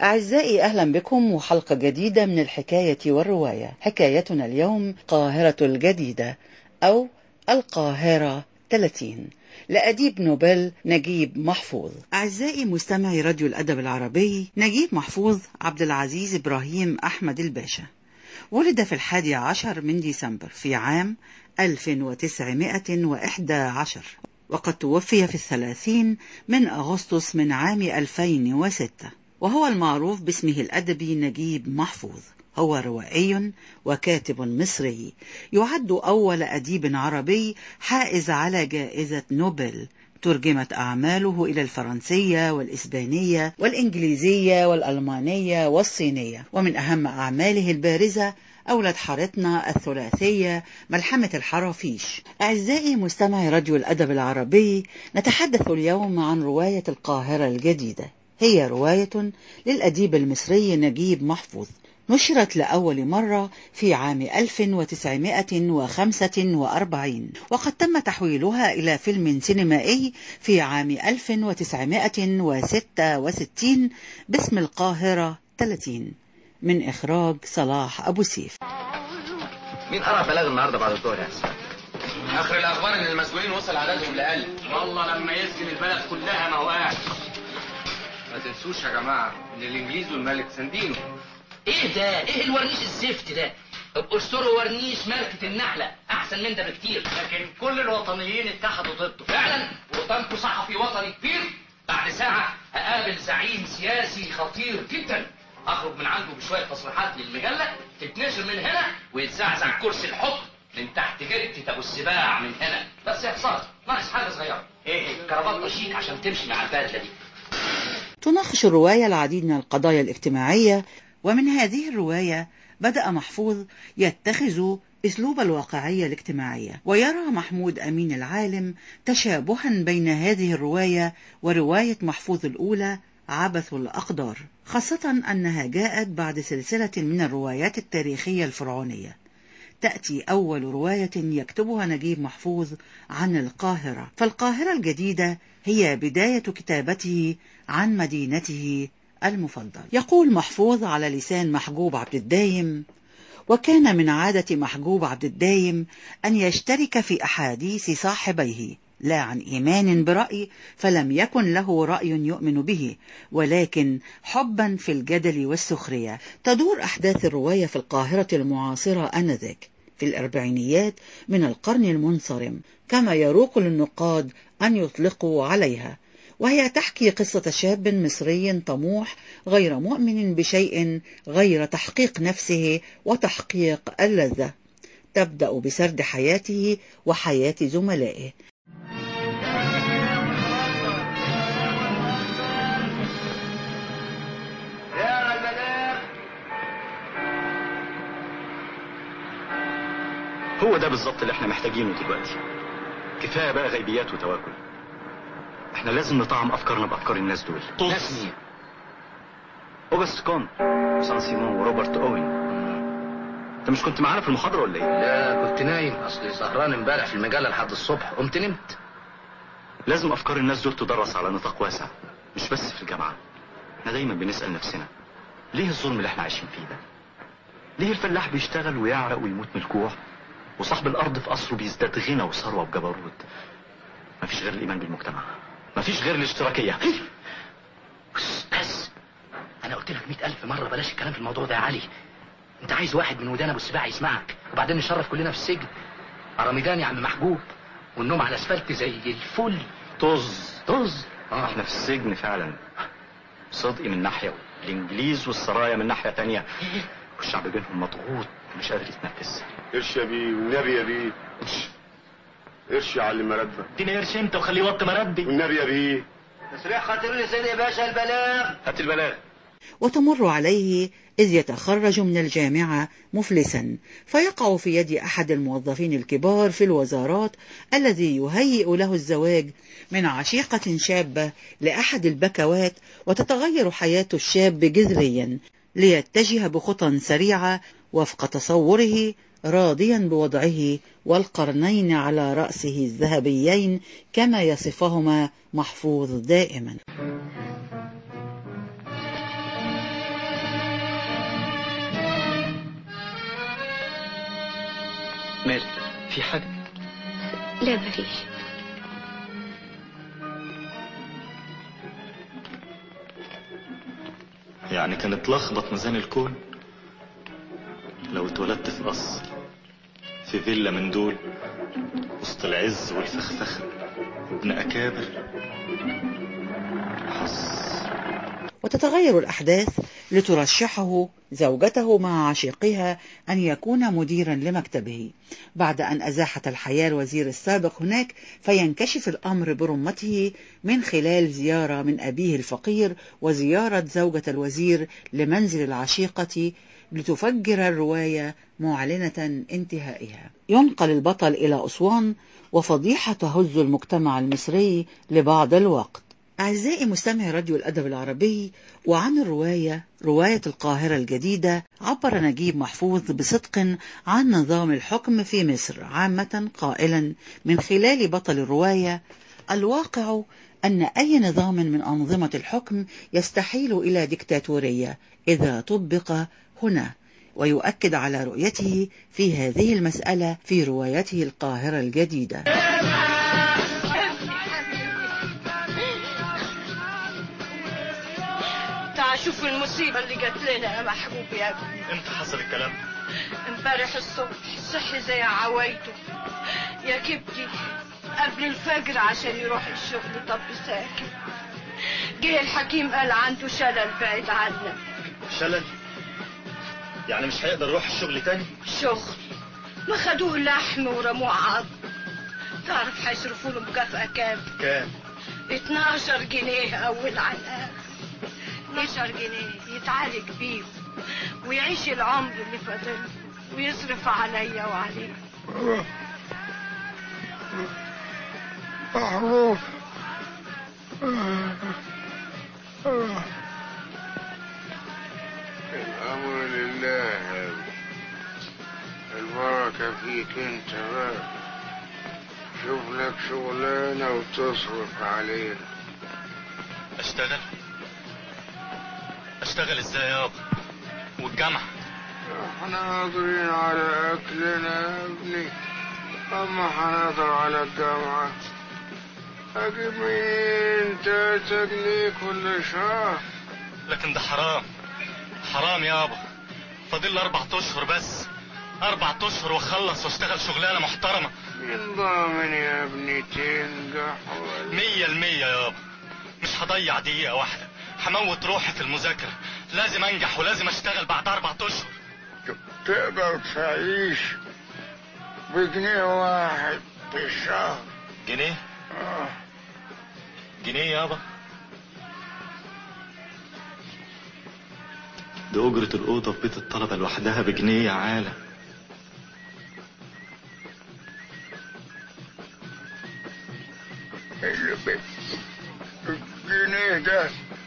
أعزائي أهلا بكم وحلقة جديدة من الحكاية والرواية حكايتنا اليوم قاهرة الجديدة أو القاهرة 30 لأديب نوبل نجيب محفوظ أعزائي مستمعي راديو الأدب العربي نجيب محفوظ عبد العزيز إبراهيم أحمد الباشا ولد في الحادي عشر من ديسمبر في عام 1911 وقد توفي في الثلاثين من أغسطس من عام 2006 وهو المعروف باسمه الأدبي نجيب محفوظ هو روائي وكاتب مصري يعد أول أديب عربي حائز على جائزة نوبل ترجمت أعماله إلى الفرنسية والإسبانية والإنجليزية والألمانية والصينية ومن أهم أعماله البارزة أولاد حارتنا الثلاثية ملحمة الحرافيش أعزائي مستمعي راديو الأدب العربي نتحدث اليوم عن رواية القاهرة الجديدة هي رواية للأديب المصري نجيب محفوظ نشرت لأول مرة في عام 1945 وقد تم تحويلها إلى فيلم سينمائي في عام 1966 باسم القاهرة 30 من إخراج صلاح أبو سيف مين قرأ بلاغ النهارده بعد الظهر يا حسن؟ اخر الاخبار ان المسؤولين وصل عددهم لاقل والله لما يسكن البلد كلها موال ما تنسوش يا جماعه ان الانجليز والملك ساندينه ايه ده ايه الورنيش الزفت ده ابقوا اشتروا ورنيش ماركة النحلة احسن من ده بكتير لكن كل الوطنيين اتحدوا ضده فعلا وقدامكم صحفي وطني كبير بعد ساعة هقابل زعيم سياسي خطير جدا اخرج من عنده بشوية تصريحات للمجلة تتنشر من هنا ويتزعزع كرسي الحكم من تحت جركة ابو السباع من هنا بس يا خسارة ناقص حاجة صغيرة ايه كرافات شيك عشان تمشي مع البدلة دي تناقش الرواية العديد من القضايا الاجتماعية ومن هذه الرواية بدأ محفوظ يتخذ أسلوب الواقعية الاجتماعية ويرى محمود أمين العالم تشابها بين هذه الرواية ورواية محفوظ الأولى عبث الأقدار خاصة أنها جاءت بعد سلسلة من الروايات التاريخية الفرعونية تأتي أول رواية يكتبها نجيب محفوظ عن القاهرة فالقاهرة الجديدة هي بداية كتابته عن مدينته المفضل يقول محفوظ على لسان محجوب عبد الدايم وكان من عادة محجوب عبد الدايم أن يشترك في أحاديث صاحبيه لا عن إيمان برأي فلم يكن له رأي يؤمن به ولكن حبا في الجدل والسخرية تدور أحداث الرواية في القاهرة المعاصرة آنذاك في الأربعينيات من القرن المنصرم كما يروق للنقاد أن يطلقوا عليها وهي تحكي قصة شاب مصري طموح غير مؤمن بشيء غير تحقيق نفسه وتحقيق اللذة تبدأ بسرد حياته وحياة زملائه يا المدام هو ده بالظبط اللي احنا محتاجينه دلوقتي كفايه بقى غيبيات وتواكل احنا لازم نطعم افكارنا بافكار الناس دول ناس مين؟ اوجست كون وسان سيمون وروبرت اوين انت مش كنت معانا في المحاضره ولا ايه لا كنت نايم اصلي سهران امبارح في المجله لحد الصبح قمت نمت لازم افكار الناس دول تدرس على نطاق واسع مش بس في الجامعه احنا دايما بنسال نفسنا ليه الظلم اللي احنا عايشين فيه ده ليه الفلاح بيشتغل ويعرق ويموت من الجوع وصاحب الارض في قصره بيزداد غنى وثروه وجبروت مفيش غير الايمان بالمجتمع مفيش غير الاشتراكيه بس بس انا قلت لك مئة الف مرة بلاش الكلام في الموضوع ده يا علي انت عايز واحد من ودان ابو السباع يسمعك وبعدين نشرف كلنا في السجن رمضان يا عم محجوب والنوم على اسفلت زي الفل طز طز اه احنا في السجن فعلا صدقي من ناحيه والانجليز والسرايا من ناحيه تانية والشعب بينهم مضغوط مش قادر يتنفس قرش يا بيه والنبي يا بيه قرش يا علي مرتبة اديني قرش انت وخليه يوطي مربي والنبي يا بيه تصريح خاطر لسان يا باشا البلاغ هات البلاغ وتمر عليه إذ يتخرج من الجامعة مفلسا فيقع في يد أحد الموظفين الكبار في الوزارات الذي يهيئ له الزواج من عشيقة شابة لأحد البكوات وتتغير حياة الشاب جذريا ليتجه بخطى سريعة وفق تصوره راضيا بوضعه والقرنين على رأسه الذهبيين كما يصفهما محفوظ دائما مالك في حاجة لا مفيش يعني كان اتلخبط ميزان الكون لو اتولدت في قصر في فيلا من دول وسط العز والفخفخة وابن أكابر حظ وتتغير الأحداث لترشحه زوجته مع عشيقها أن يكون مديرا لمكتبه بعد أن أزاحت الحياة الوزير السابق هناك فينكشف الأمر برمته من خلال زيارة من أبيه الفقير وزيارة زوجة الوزير لمنزل العشيقة لتفجر الرواية معلنة انتهائها ينقل البطل إلى أسوان وفضيحة تهز المجتمع المصري لبعض الوقت أعزائي مستمعي راديو الأدب العربي وعن الرواية رواية القاهرة الجديدة عبر نجيب محفوظ بصدق عن نظام الحكم في مصر عامة قائلا من خلال بطل الرواية الواقع أن أي نظام من أنظمة الحكم يستحيل إلى ديكتاتورية إذا طبق هنا ويؤكد على رؤيته في هذه المسألة في روايته القاهرة الجديدة تعال شوف المصيبة اللي جات لنا يا محبوب يا ابني امتى حصل الكلام امبارح الصبح صحي زي عوايده يا كبدي قبل الفجر عشان يروح الشغل طب ساكت جه الحكيم قال عنده شلل بعيد عنا شلل يعني مش هيقدر يروح الشغل تاني شغل ما خدوه لحم ورموه عظم تعرف هيصرفوا له مكافأة كام؟ كام 12 جنيه أول على الآخر 12 جنيه يتعالج بيهم ويعيش العمر اللي فاضل ويصرف عليا وعليه محروس الأمر لله يا ابني. البركة فيك انت بقى شوف لك شغلانة وتصرف علينا اشتغل اشتغل ازاي يابا والجامعة احنا ناظرين على أكلنا يا ابني أما هنقدر على الجامعة أجيب منين تلاتة جنيه كل شهر لكن ده حرام حرام يابا فاضل لي اربع اشهر بس اربع اشهر واخلص واشتغل شغلانه محترمه مين ضامن يا ابني تنجح ولا مية المية يابا مش هضيع دقيقة واحدة هموت روحي في المذاكرة لازم انجح ولازم اشتغل بعد اربع اشهر تقدر تعيش بجنيه واحد في الشهر جنيه آه. جنيه يابا ده أجرة الأوضة في بيت الطلبة لوحدها بجنيه يا عالم اللي ب- الجنيه ده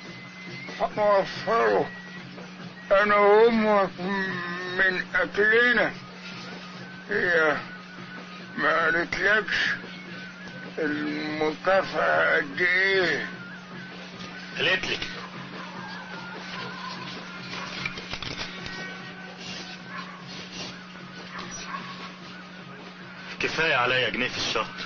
هنوفره انا وامك من اكلنا هي ما قالتلكش المكافأة قد ايه قالت لي كفاية عليا جنيه في الشهر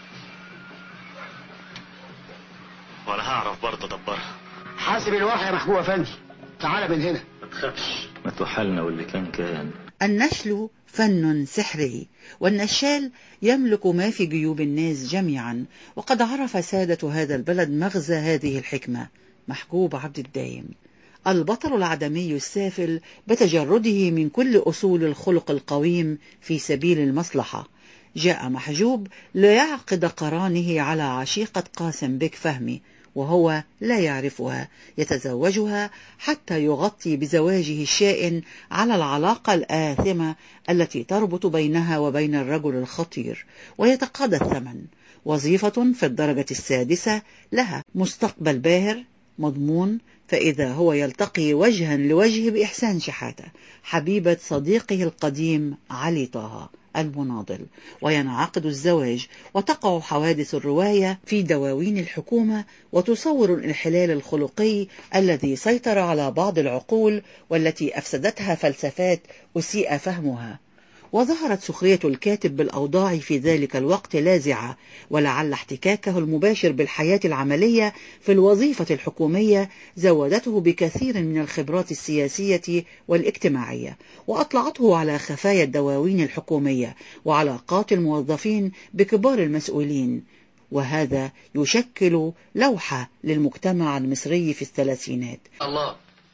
وانا هعرف برضه ادبرها حاسب الواحد يا محبوب افندي تعال من هنا ما تخافش ما توحلنا واللي كان كان النشل فن سحري والنشال يملك ما في جيوب الناس جميعا وقد عرف سادة هذا البلد مغزى هذه الحكمة محجوب عبد الدايم البطل العدمي السافل بتجرده من كل أصول الخلق القويم في سبيل المصلحة جاء محجوب ليعقد قرانه على عشيقة قاسم بك فهمي وهو لا يعرفها يتزوجها حتى يغطي بزواجه الشائن على العلاقة الآثمة التي تربط بينها وبين الرجل الخطير ويتقاضى الثمن وظيفة في الدرجة السادسة لها مستقبل باهر مضمون فإذا هو يلتقي وجها لوجه بإحسان شحاتة حبيبة صديقه القديم علي طه المناضل وينعقد الزواج وتقع حوادث الرواية في دواوين الحكومة وتصور الانحلال الخلقي الذي سيطر على بعض العقول والتي أفسدتها فلسفات أسيء فهمها وظهرت سخرية الكاتب بالأوضاع في ذلك الوقت لاذعة ولعل احتكاكه المباشر بالحياة العملية في الوظيفة الحكومية زودته بكثير من الخبرات السياسية والاجتماعية وأطلعته على خفايا الدواوين الحكومية وعلاقات الموظفين بكبار المسؤولين وهذا يشكل لوحة للمجتمع المصري في الثلاثينات الله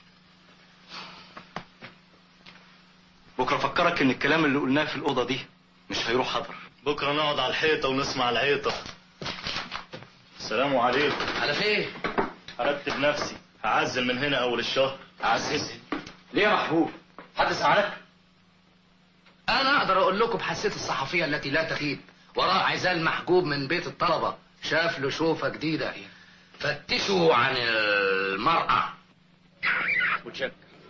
بكره فكرك ان الكلام اللي قلناه في الاوضه دي مش هيروح حضر بكره نقعد على الحيطه ونسمع العيطه السلام عليكم على فين؟ هرتب نفسي هعزل من هنا اول الشهر عزيز ليه يا محبوب؟ حد سألك؟ أنا أقدر أقول لكم بحسية الصحفية التي لا تغيب وراء عزال محجوب من بيت الطلبة شاف له شوفة جديدة فتشوا عن المرأة متشكر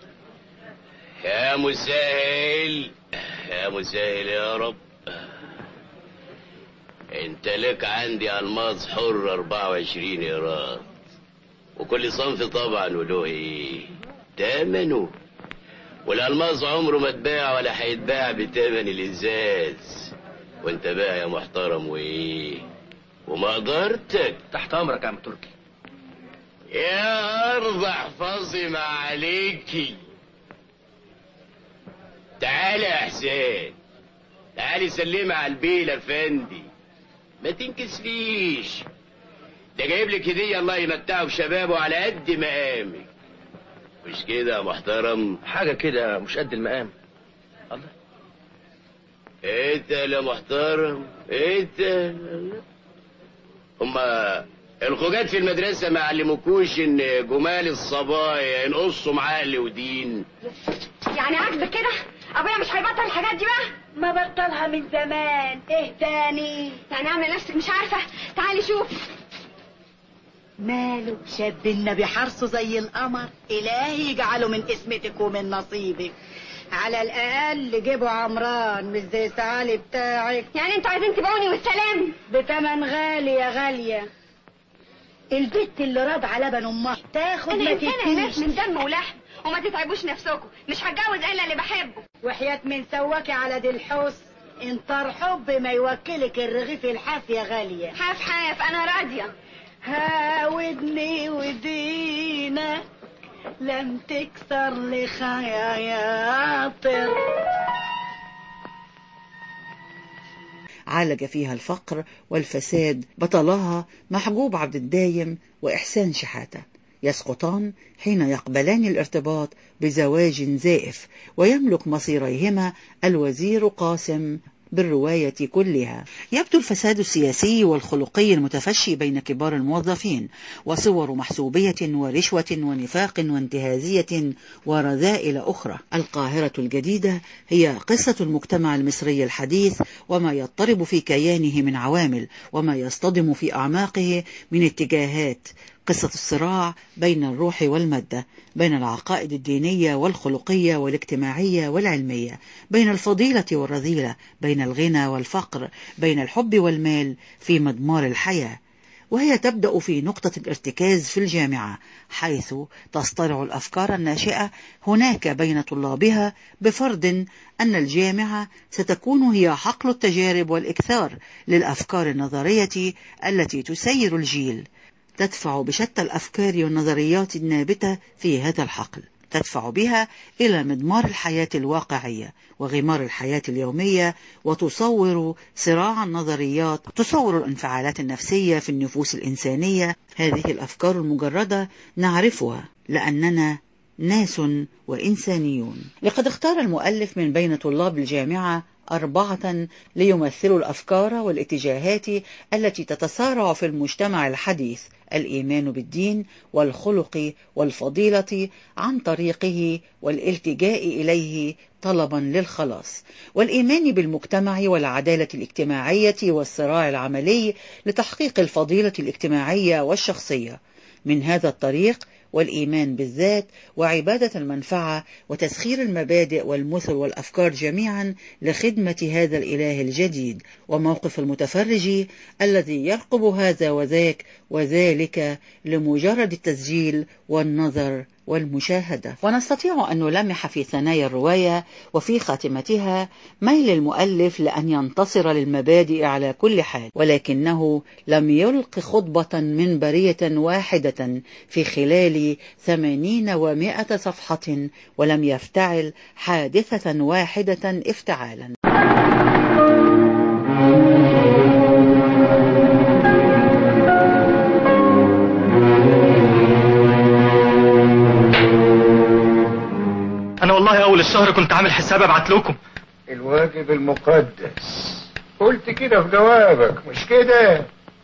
يا مسهل يا مسهل يا رب انت لك عندي الماظ حر 24 ايراد وكل صنف طبعا وله ايه تمنه والالماظ عمره ما اتباع ولا هيتباع بتمن الازاز وانت بقى يا محترم وايه ومقدرتك تحت أمرك يا عم تركي يا ارض احفظي ما عليكي تعالى يا حسين تعالي سلمي على البيل يا افندي ما تنكسفيش ده جايب لك هديه الله يمتعه بشبابه على قد مقامك مش كده يا محترم حاجة كده مش قد المقام الله انت يا محترم انت هما الخوجات في المدرسة ما علموكوش ان جمال الصبايا ينقصوا معقل ودين يعني عاجبك كده ابويا مش هيبطل الحاجات دي بقى ما بطلها من زمان ايه تاني يعني عامله نفسك مش عارفه تعالي شوف ماله شاب النبي حرصه زي القمر إلهي يجعله من اسمتك ومن نصيبك على الأقل جيبوا عمران مش زي سعالي بتاعك يعني انتوا عايزين تبيعوني والسلام بتمن غالي يا غالية البت اللي راضعة لبن أمها تاخد انا ما انسانه يا ناس تديش من دم ولحم وما تتعبوش نفسكم مش هتجوز الا اللي بحبه وحياة من سواكي على دي الحس انطر حب ما يوكلك الرغيف الحاف يا غالية حاف حاف انا راضيه هاودني ودينك لم تكسر لخياطر عالج فيها الفقر والفساد بطلها محجوب عبد الدايم وإحسان شحاتة يسقطان حين يقبلان الارتباط بزواج زائف ويملك مصيريهما الوزير قاسم بالرواية كلها يبدو الفساد السياسي والخلقي المتفشي بين كبار الموظفين وصور محسوبية ورشوة ونفاق وانتهازية ورذائل أخرى القاهرة الجديدة هي قصة المجتمع المصري الحديث وما يضطرب في كيانه من عوامل وما يصطدم في أعماقه من اتجاهات قصة الصراع بين الروح والمادة بين العقائد الدينية والخلقية والاجتماعية والعلمية بين الفضيلة والرذيلة بين الغنى والفقر بين الحب والمال في مضمار الحياة وهي تبدأ في نقطة الارتكاز في الجامعة حيث تصطرع الأفكار الناشئة هناك بين طلابها بفرض أن الجامعة ستكون هي حقل التجارب والإكثار للأفكار النظرية التي تسير الجيل تدفع بشتى الأفكار والنظريات النابتة في هذا الحقل تدفع بها إلى مضمار الحياة الواقعية وغمار الحياة اليومية وتصور صراع النظريات تصور الانفعالات النفسية في النفوس الإنسانية هذه الأفكار المجردة نعرفها لأننا ناس وإنسانيون لقد اختار المؤلف من بين طلاب الجامعة أربعة ليمثلوا الأفكار والاتجاهات التي تتصارع في المجتمع الحديث الإيمان بالدين والخلق والفضيلة عن طريقه والالتجاء إليه طلبا للخلاص والإيمان بالمجتمع والعدالة الاجتماعية والصراع العملي لتحقيق الفضيلة الاجتماعية والشخصية من هذا الطريق والإيمان بالذات وعبادة المنفعة وتسخير المبادئ والمثل والأفكار جميعا لخدمة هذا الإله الجديد وموقف المتفرج الذي يرقب هذا وذاك وذلك لمجرد التسجيل والنظر والمشاهدة ونستطيع أن نلمح في ثنايا الرواية وفي خاتمتها ميل المؤلف لأن ينتصر للمبادئ على كل حال ولكنه لم يلق خطبة منبرية واحدة في خلال ثمانين ومائة صفحة ولم يفتعل حادثة واحدة افتعالا انا والله اول الشهر كنت عامل حساب ابعت لكم الواجب المقدس قلت كده في جوابك مش كده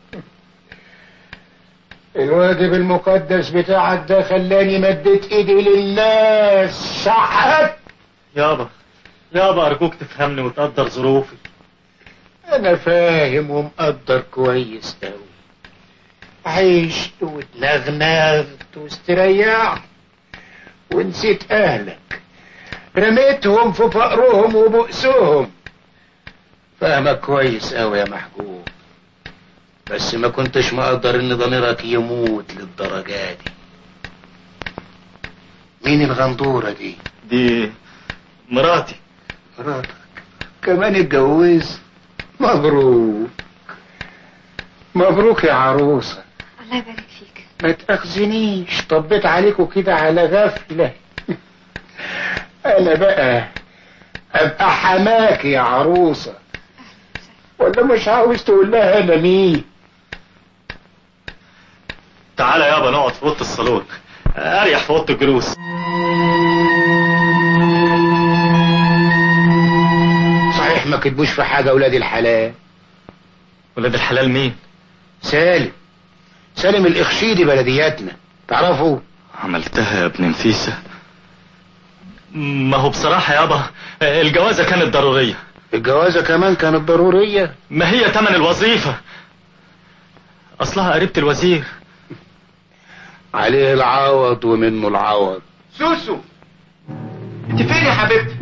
الواجب المقدس بتاعك ده خلاني مديت ايدي للناس شحت يابا يابا ارجوك تفهمني وتقدر ظروفي انا فاهم ومقدر كويس اوي عشت واتنغنغت واستريحت ونسيت اهلك رميتهم في فقرهم وبؤسهم فاهمك كويس اوي يا محجوب بس ما كنتش مقدر ان ضميرك يموت للدرجة دي مين الغندورة دي دي مراتي مراتك كمان اتجوز مبروك مبروك يا عروسة الله يبارك فيك ما تأخذنيش طبيت عليكم كده على غفلة أنا بقى أبقى حماك يا عروسة ولا مش عاوز تقول لها أنا مين تعالى يابا نقعد في اوضه الصالون اريح في اوضه الجلوس صحيح ما كتبوش في حاجة ولاد الحلال ولاد الحلال مين سالم سالم الإخشيدي بلدياتنا تعرفوا عملتها يا ابن نفيسة ما هو بصراحة يابا الجوازة كانت ضرورية الجوازة كمان كانت ضرورية ما هي تمن الوظيفة أصلها قريبة الوزير عليه العوض ومنه العوض سوسو انت فين يا حبيبتي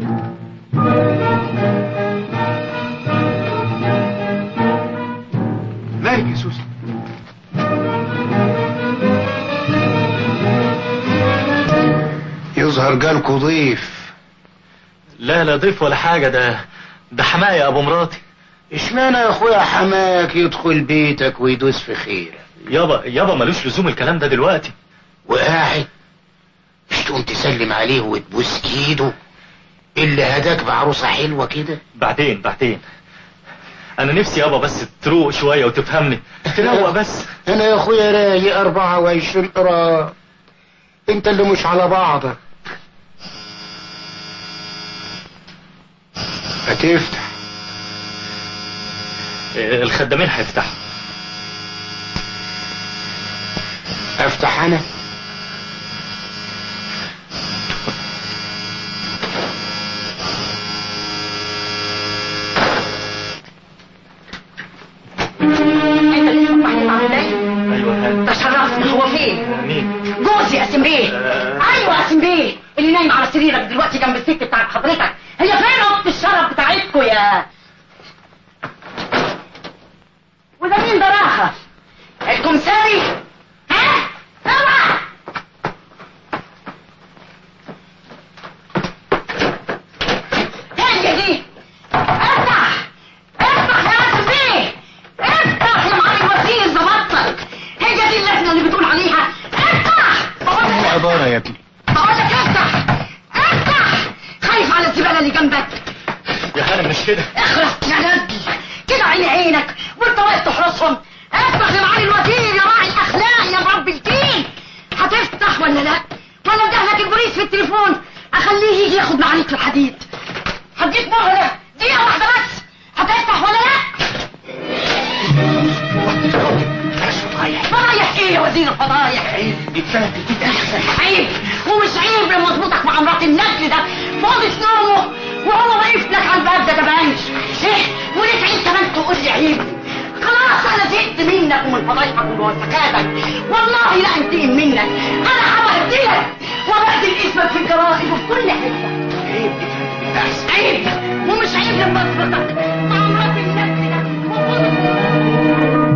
مالك يا سوسو يظهر جالكوا ضيف لا لا ضيف ولا حاجة ده ده حماية أبو مراتي اشمعنى يا اخويا حماك يدخل بيتك ويدوس في خيرك يابا يابا ملوش لزوم الكلام ده دلوقتي وقاعد مش تقوم تسلم عليه وتبوس ايده اللي هداك بعروسة حلوة كده بعدين بعدين أنا نفسي يابا بس تروق شوية وتفهمني تروق بس انا يا اخويا رايق 24 قرار انت اللي مش على بعضك هتفتح الخدامين هيفتحوا افتح انا انت لسه صاحي عامل ايه؟ ايوه تشرفني هو فين؟ مين؟ جوزي قاسم بيه ايوه قاسم بيه اللي نايم على سريرك دلوقتي جنب الست بتاعت حضرتك هي فين اوضه الشرف بتاعتكوا يا وده مين ده راخه؟ الكمساري؟ ها؟ اوعى هي دي افتح افتح يا قاسم بيه افتح يا معالي الوزير ظبطك هي دي اللجنه اللي بتقول عليها افتح بقول لك عبارة يا ابني بقول لك افتح افتح خايف على الزباله اللي جنبك يا خالد مش كده اخرس يا نبي كده عين عينك وانت واقف تحرسهم افتح يا معالي الوزير يا راعي الاخلاق يا مربي الدين هتفتح ولا لا ولا ادهلك البوليس في التليفون اخليه يجي ياخد معاليك الحديد هديك مهله دقيقه واحده بس هتفتح ولا لا فضايح ايه يا وزير الفضايح عيب ومش عيب لما اظبطك مع مرات النجل ده فاضي نومه وهو واقف لك على الباب ده تبانش ايه وليه عيب كمان تقول لي عيب خلاص انا زهقت منك ومن فضايحك وموسخاتك والله لا انتقم منك انا هبهدلك وابهدل اسمك في الجرائد وفي كل حته عيب عيب ومش عيب لما اظبطك مع مرات النجل ده وفاضي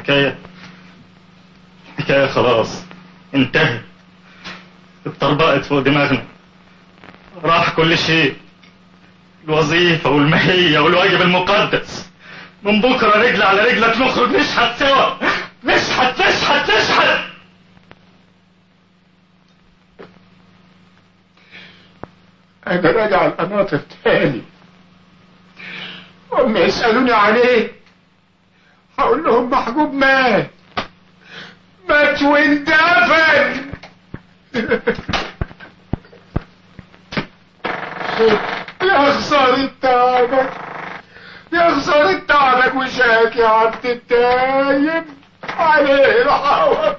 الحكاية الحكاية خلاص انتهت اتطربقت فوق دماغنا راح كل شيء الوظيفة والمهية والواجب المقدس من بكرة رجل على رجلك نخرج نشحت سوا نشحت نشحت نشحت انا راجع القناطر تاني هم يسألوني عليه هقول لهم محجوب مات مات واندفن يا خسارة تعبك يا خسارة تعبك وشاك يا عبد الدايم عليه العوض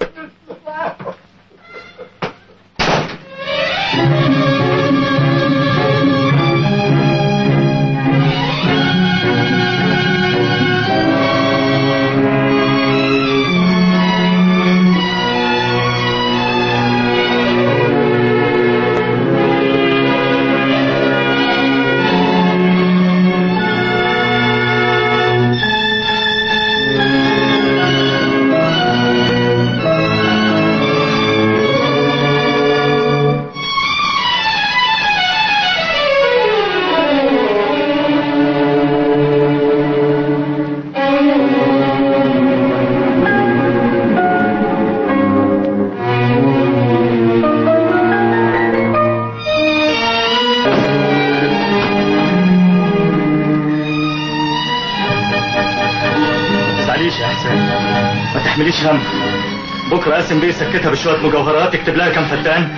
تزعليش يا حسين ما تحمليش هم بكره قاسم بيه يسكتها بشويه مجوهرات يكتب لها كام فدان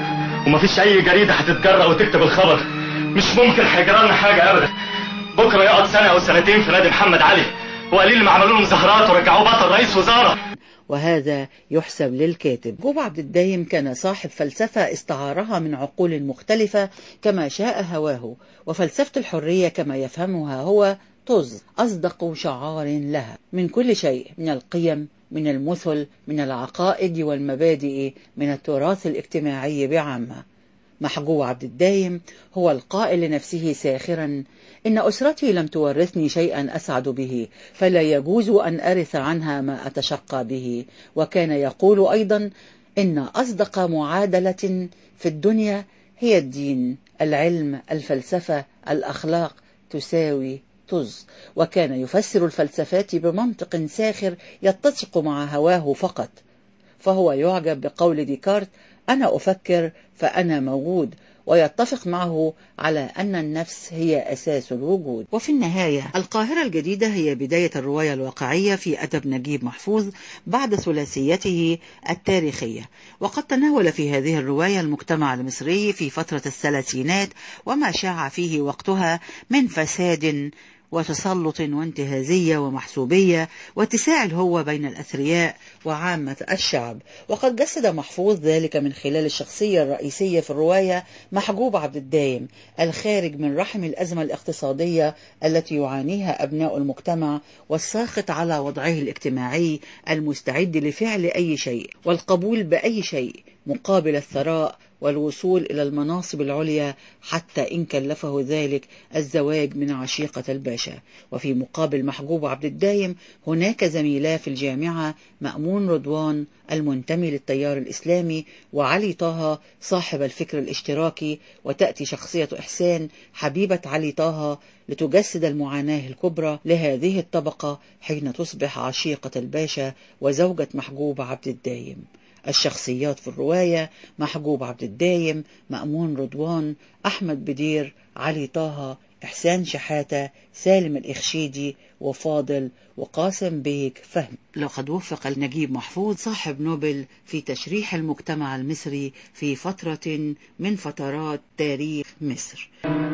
ومفيش اي جريده هتتجرأ وتكتب الخبر مش ممكن هيجرى لنا حاجه ابدا بكره يقعد سنه او سنتين في نادي محمد علي وقليل ما عملوا له مظاهرات ورجعوه بطل رئيس وزاره وهذا يحسب للكاتب جوب عبد الدايم كان صاحب فلسفة استعارها من عقول مختلفة كما شاء هواه وفلسفة الحرية كما يفهمها هو طز أصدق شعار لها من كل شيء من القيم من المثل من العقائد والمبادئ من التراث الاجتماعي بعامة محجوب عبد الدايم هو القائل لنفسه ساخرا إن أسرتي لم تورثني شيئا أسعد به فلا يجوز أن أرث عنها ما أتشقى به وكان يقول أيضا إن أصدق معادلة في الدنيا هي الدين العلم الفلسفة الأخلاق تساوي طز وكان يفسر الفلسفات بمنطق ساخر يتسق مع هواه فقط فهو يعجب بقول ديكارت أنا أفكر فأنا موجود ويتفق معه على أن النفس هي أساس الوجود وفي النهاية القاهرة الجديدة هي بداية الرواية الواقعية في أدب نجيب محفوظ بعد ثلاثيته التاريخية وقد تناول في هذه الرواية المجتمع المصري في فترة الثلاثينات وما شاع فيه وقتها من فساد وتسلط وانتهازية ومحسوبية واتساع الهوة بين الأثرياء وعامة الشعب وقد جسد محفوظ ذلك من خلال الشخصية الرئيسية في الرواية محجوب عبد الدايم الخارج من رحم الأزمة الاقتصادية التي يعانيها أبناء المجتمع والساخط على وضعه الاجتماعي المستعد لفعل أي شيء والقبول بأي شيء مقابل الثراء والوصول إلى المناصب العليا حتى إن كلفه ذلك الزواج من عشيقة الباشا وفي مقابل محجوب عبد الدايم هناك زميلا في الجامعة مأمون رضوان المنتمي للتيار الإسلامي وعلي طه صاحب الفكر الاشتراكي وتأتي شخصية إحسان حبيبة علي طه لتجسد المعاناة الكبرى لهذه الطبقة حين تصبح عشيقة الباشا وزوجة محجوب عبد الدايم الشخصيات في الرواية محجوب عبد الدايم مأمون رضوان أحمد بدير علي طه إحسان شحاتة سالم الإخشيدي وفاضل وقاسم بيك فهم لقد وفق نجيب محفوظ صاحب نوبل في تشريح المجتمع المصري في فترة من فترات تاريخ مصر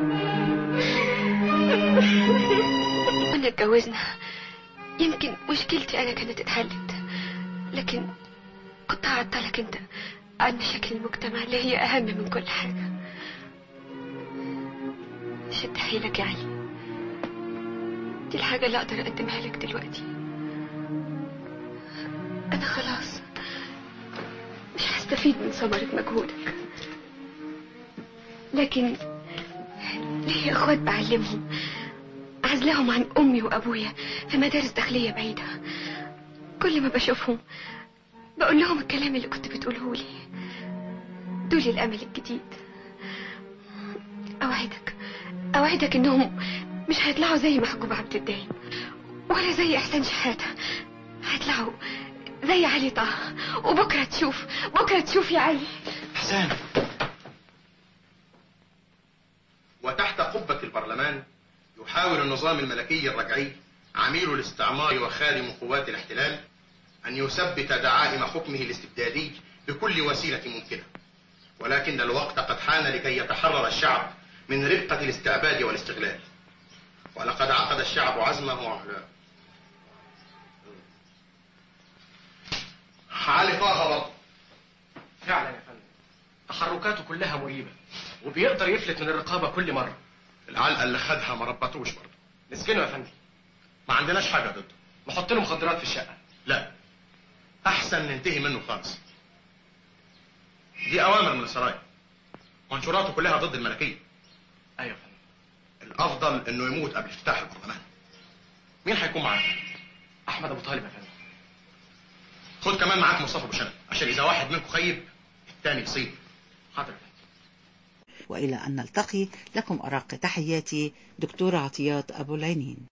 كنا اتجوزنا يمكن مشكلتي أنا كانت اتحلت لكن كنت هعطلك انت عن مشاكل المجتمع اللي هي اهم من كل حاجة شد حيلك يا علي دي الحاجة اللي اقدر اقدمها لك دلوقتي انا خلاص مش هستفيد من ثمرة مجهودك لكن ليا اخوات بعلمهم عزلهم عن امي وابويا في مدارس داخلية بعيدة كل ما بشوفهم بقول لهم الكلام اللي كنت بتقوله لي دول الامل الجديد اوعدك اوعدك انهم مش هيطلعوا زي محجوب عبد الدايم ولا زي احسان شحاته هيطلعوا زي علي طه وبكره تشوف بكره تشوف يا علي حسان وتحت قبة البرلمان يحاول النظام الملكي الرجعي عميل الاستعمار وخادم قوات الاحتلال أن يثبت دعائم حكمه الاستبدادي بكل وسيلة ممكنة ولكن الوقت قد حان لكي يتحرر الشعب من رقة الاستعباد والاستغلال ولقد عقد الشعب عزمه على علي طه برضه فعلا يا فندم تحركاته كلها مريبة وبيقدر يفلت من الرقابة كل مرة العلقة اللي خدها ما ربطوش برضه نسجنه يا فندم ما عندناش حاجة ضده نحط له مخدرات في الشقة لا أحسن ننتهي منه خالص دي أوامر من السرايا منشوراته كلها ضد الملكية أيوة يا فندم الأفضل إنه يموت قبل افتتاح البرلمان مين هيكون معاه؟ أحمد أبو طالب يا فندم خد كمان معاك مصطفى أبو شنب عشان إذا واحد منكم خيب التاني يصيب حاضر وإلى أن نلتقي لكم أرق تحياتي دكتور عطيات أبو العينين